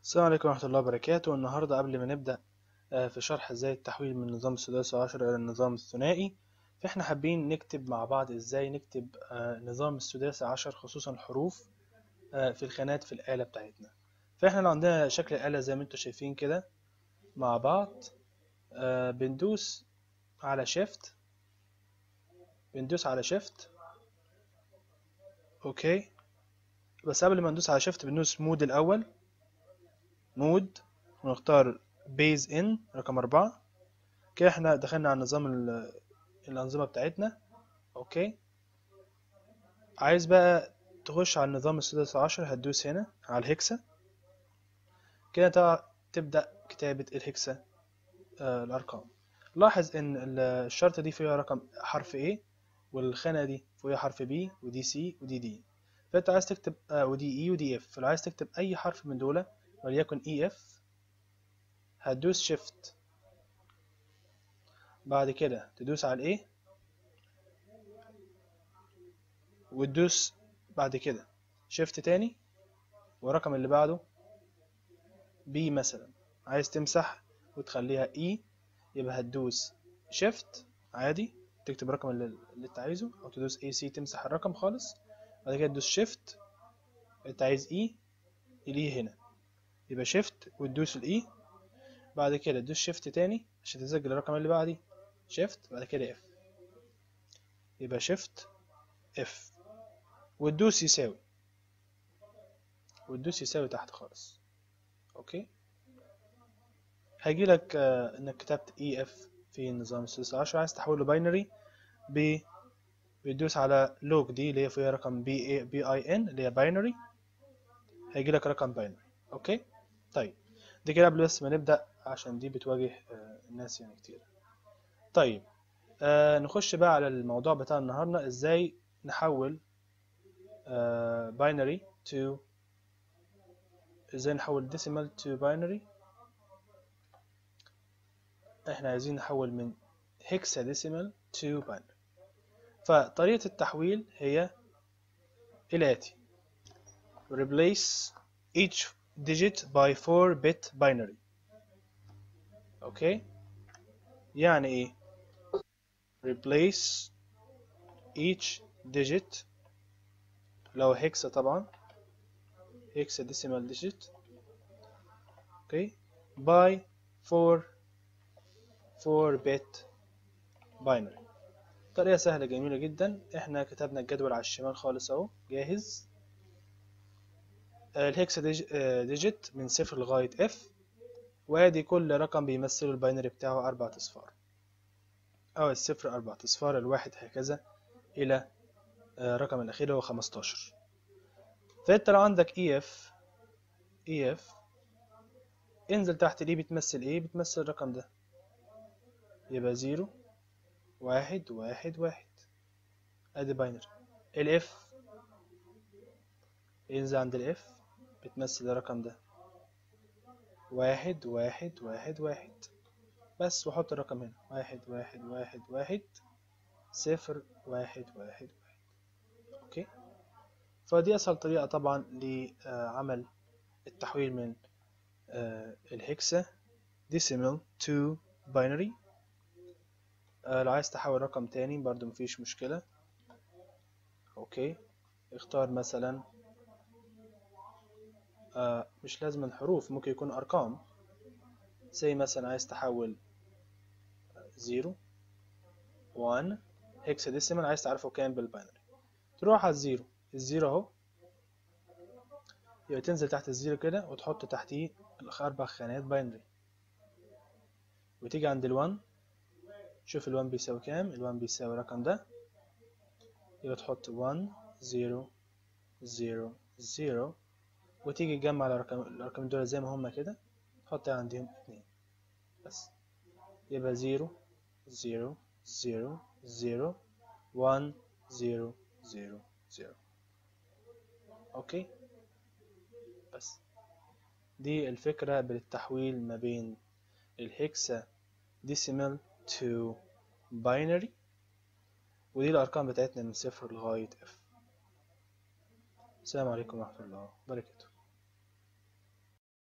السلام عليكم ورحمة الله وبركاته النهاردة قبل ما نبدأ آه، في شرح ازاي التحويل من النظام السداسي عشر إلى النظام الثنائي فاحنا حابين نكتب مع بعض ازاي نكتب آه، نظام السداسي عشر خصوصا الحروف آه، في الخانات في الآلة بتاعتنا فاحنا لو عندنا شكل الآلة زي ما انتم شايفين كده مع بعض آه، بندوس على شيفت بندوس على شيفت اوكي بس قبل ما ندوس على شيفت بندوس مود الأول مود ونختار بيز ان رقم أربعة كده احنا دخلنا على نظام ال- الأنظمة بتاعتنا اوكي عايز بقى تخش على النظام السادس عشر هتدوس هنا على الهكسة كده تع- تبدأ كتابة الهكسة آه الأرقام لاحظ إن ال- الشرطة دي فيها رقم حرف A والخانة دي فيها حرف B ودي C ودي D فأنت عايز تكتب آه ودي E ودي F فلو عايز تكتب أي حرف من دول وليكن EF هتدوس شيفت بعد كده تدوس على الايه وتدوس بعد كده شيفت تاني والرقم اللي بعده بي مثلا عايز تمسح وتخليها اي يبقى هتدوس شيفت عادي تكتب الرقم اللي, اللي انت عايزه او تدوس اي سي تمسح الرقم خالص بعد كده تدوس شيفت انت عايز اي الاي هنا يبقى شيفت وتدوس الاي بعد كده تدوس شيفت تاني عشان تسجل الرقم اللي بعديه شيفت بعد كده اف يبقى شيفت اف وتدوس يساوي وتدوس يساوي تحت خالص اوكي هيجيلك آه انك كتبت اي اف في النظام السادس عشر عايز تحوله باينري ب بتدوس على لوج دي اللي هي فيها رقم بي اي بي اي ان اللي هي باينري هيجيلك رقم باينري اوكي طيب دي كده قبل بس ما نبدأ عشان دي بتواجه آه الناس يعني كتير طيب آه نخش بقى على الموضوع بتاع النهارده ازاي نحول آه binary to ازاي نحول decimal to binary احنا عايزين نحول من hexadecimal to binary فطريقة التحويل هي الآتي replace each digit by 4 bit binary اوكي يعني ايه replace each digit لو هيكسا طبعا هيكسا decimal digit اوكي by 4 4 bit binary طريقة سهلة جميلة جدا احنا كتبنا الجدول على الشمال خالص اهو جاهز الهيكسا ديجيت من صفر لغاية اف وادي كل رقم بيمثله الباينري بتاعه أربع أصفار أو الصفر أربع أصفار الواحد هكذا إلى الرقم الأخير هو خمستاشر فأنت لو عندك اي اف اي اف انزل تحت الاي بتمثل ايه بتمثل الرقم ده يبقى زيرو واحد واحد واحد ادي باينري الاف ينزل عند الاف بتمثل الرقم ده واحد واحد واحد واحد بس وحط الرقم هنا واحد واحد واحد واحد صفر واحد واحد واحد اوكي فدي اسهل طريقة طبعا لعمل التحويل من الهكسا decimal to binary لو عايز تحول رقم تاني برضو مفيش مشكلة اوكي اختار مثلا آه مش لازم الحروف ممكن يكون ارقام زي مثلا عايز تحول زيرو وان هيكسا ديسيمال عايز تعرفه كام بالباينري تروح على الزيرو الزيرو اهو يبقى تنزل تحت الزيرو كده وتحط تحتيه الاربع خانات باينري وتيجي عند الوان شوف الوان بيساوي كام الوان بيساوي الرقم ده يبقى تحط وان زيرو زيرو زيرو وتيجي تجمع الارقام الارقام دول زي ما هما كده تحط عندهم اتنين بس يبقى زيرو زيرو زيرو زيرو وان زيرو زيرو زيرو اوكي بس دي الفكرة بالتحويل ما بين الهكسا ديسيمال to binary ودي الأرقام بتاعتنا من صفر لغاية اف السلام عليكم ورحمة الله وبركاته